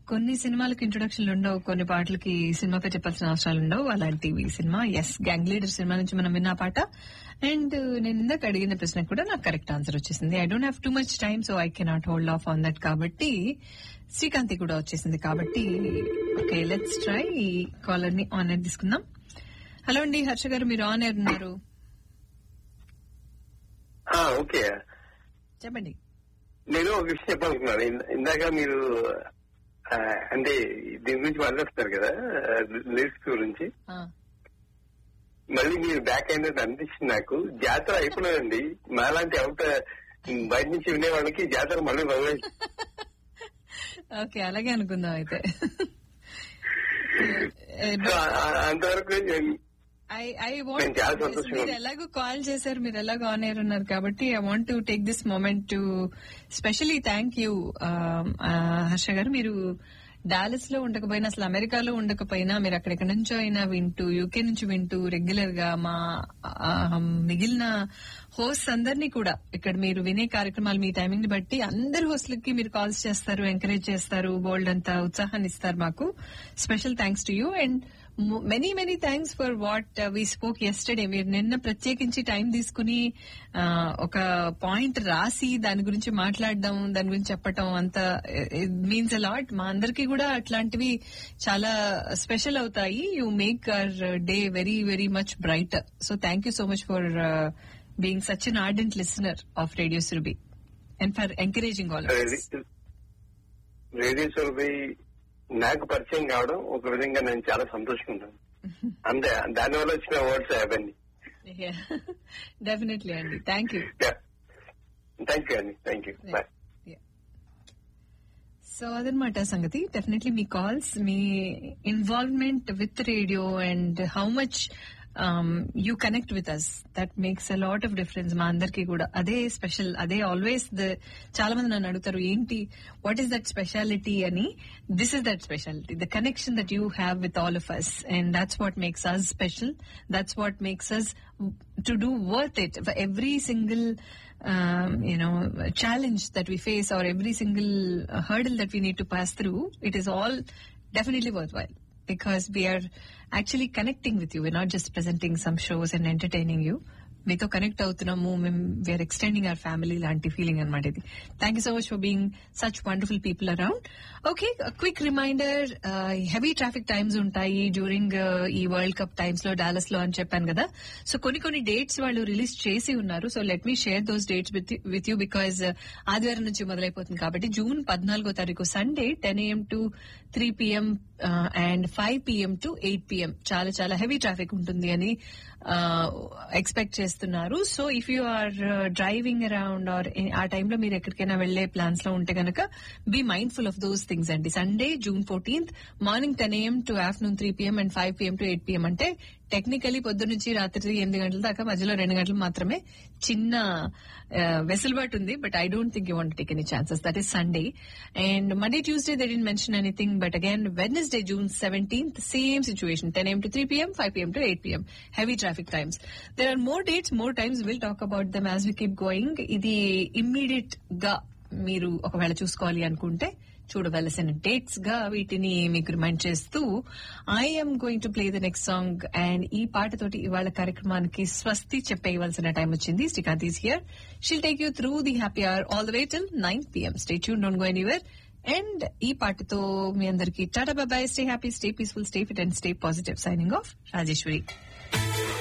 కొన్ని సినిమాలకు ఇంట్రొడక్షన్లు ఉండవు కొన్ని పాటలకి సినిమా పేరు చెప్పాల్సిన అవసరాలు ఉండవు అలాంటివి cinema S gang leader cinema నుంచి మనం విన్న పాట అండ్ నేను ఇందాక అడిగిన ప్రశ్నకు కూడా నాకు కరెక్ట్ ఆన్సర్ వచ్చేసింది I don't have too much time so I cannot hold off on that కాబట్టి శ్రీకాంతి కూడా వచ్చేసింది కాబట్టి ఓకే లెట్స్ ట్రై ఈ కాలర్ ని ఆన్ ఎయిర్ తీసుకుందాం హలో అండి హర్ష గారు మీరు ఆన్ ఎయిర్ ఉన్నారు ఆ, ఓకే చెప్పండి నేను ఒక విషయం చెప్పాలనుకున్నాను ఇంద- ఇందాక మీరు ఆ, అంటే దీని గురించి మాట్లాడుతున్నారు కదా లిరిక్స్ గురించి ఆ, మళ్ళీ మీరు బ్యాక్ అయినట్టు అనిపించింది నాకు జాతర అయిపోలేదండి మాలాంటి అవుట బయట నుంచి వినే వాళ్ళకి జాతర మళ్ళీ మొదలై ఓకే అలాగే అనుకుందాం అయితే సో, ఆ- అంతవరకు నేను- ఐ ఐ నేను వాంట్ చాలా సంతోషంగా మీరు ఉన్నాను. ఎలాగో కాల్ చేశారు మీరు ఎలాగో ఆన్ ఎయిర్ ఉన్నారు కాబట్టి I want to take this moment to specially thank you Harsha garu మీరు డాలస్ లో ఉండకపోయినా అసలు అమెరికాలో ఉండకపోయినా మీరు అక్కడెక్కడి నుంచో అయినా వింటూ యూకే నుంచి వింటూ రెగ్యులర్ గా మా ఆ, మిగిలిన హోస్ట్ అందరినీ కూడా ఇక్కడ మీరు వినే కార్యక్రమాలు మీ టైమింగ్ ని బట్టి అందరు హోస్ట్లకి మీరు కాల్స్ చేస్తారు ఎంకరేజ్ చేస్తారు బోల్డ్ అంతా ఉత్సాహాన్ని ఇస్తారు మాకు special thanks to you and many many thanks for what we spoke yesterday మీరు నిన్న ప్రత్యేకించి టైం తీసుకుని ఆ, ఒక పాయింట్ రాసి దాని గురించి మాట్లాడడం దాని గురించి చెప్పటం అంత మీన్స్ అలాట్ మా అందరికీ కూడా అట్లాంటివి చాలా స్పెషల్ అవుతాయి you make our day very very much bright so thank you so much for being such an ardent listener of radio Surabhi and for encouraging all radio survey నాకు పరిచయం కావడం ఒక విధంగా నేను చాలా సంతోషంగా ఉన్నాను అంతే దానివల్ల వచ్చిన వర్డ్స్ అవన్నీ డెఫినెట్లీ అండి థ్యాంక్ యూ థ్యాంక్ యూ అండి థ్యాంక్ యూ బాయ్ సో అదనమాట సంగతి డెఫినెట్లీ మీ కాల్స్ మీ involvement with radio and how much you connect with us that makes a lot of difference మా అందరికీ కూడా అదే స్పెషల్ అదే ఆల్వేస్ ద చాలా మంది నన్ను అడుగుతారు ఏంటి వాట్ ఈస్ దట్ స్పెషాలిటీ అని this is that speciality the connection that you have with all of us and that's what makes us special that's what makes us to do worth it for every single um, you know, challenge that we face or every single uh, hurdle that we need to pass through, it is all definitely worthwhile because we are actually connecting with you. We're not just presenting some shows and entertaining you. మీతో connect అవుతున్నాము మేము we are extending our family లాంటి feeling అనమాట ఇది thank you so much for being such wonderful people around okay quick reminder heavy traffic times ఉంటాయి during ఈ world cup times లో Dallas లో అని చెప్పాను కదా సో కొన్ని కొన్ని డేట్స్ వాళ్ళు రిలీజ్ చేసి ఉన్నారు so let me share those dates with you because ఆదివారం నుంచి మొదలైపోతుంది కాబట్టి జూన్ పద్నాలుగో తారీఖు Sunday ten AM to three PM and five PM to eight PM చాలా చాలా హెవీ ట్రాఫిక్ ఉంటుంది అని ఎక్స్పెక్ట్ చేస్తున్నారు so if you are driving around or ఆ టైంలో మీరు ఎక్కడికైనా వెళ్లే ప్లాన్స్ లో ఉంటే గనక be mindful of those things అండి Sunday June fourteenth morning ten AM to afternoon three PM and five PM to eight PM అంటే టెక్నికలీ పొద్దు నుంచి రాత్రి ఎనిమిది గంటల దాకా మధ్యలో రెండు గంటలు మాత్రమే చిన్న వెసులుబాటు ఉంది but I don't think you want take any chances that is Sunday and Monday Tuesday they did mention anything but again Wednesday June seventeenth same situation ten AM to three PM five PM to eight PM heavy traffic times there are more dates more times will talk about them as we keep going ఇది immediate గా మీరు ఒకవేళ చూసుకోవాలి అనుకుంటే చూడవలసిన dates గా వీటిని మీకు రిమైండ్ చేస్తూ I'm going to play the next song and ఈ పాటతోటి ఇవాళ కార్యక్రమానికి స్వస్తి చెప్పేయవలసిన టైం వచ్చింది Srikanth is here she'll take you through the happy hour all the way till nine PM stay tuned don't go anywhere and ఈ పాటతో మీ అందరికి టాటా బాబాయ్ stay happy stay peaceful stay fit and stay positive signing off Rajeshwari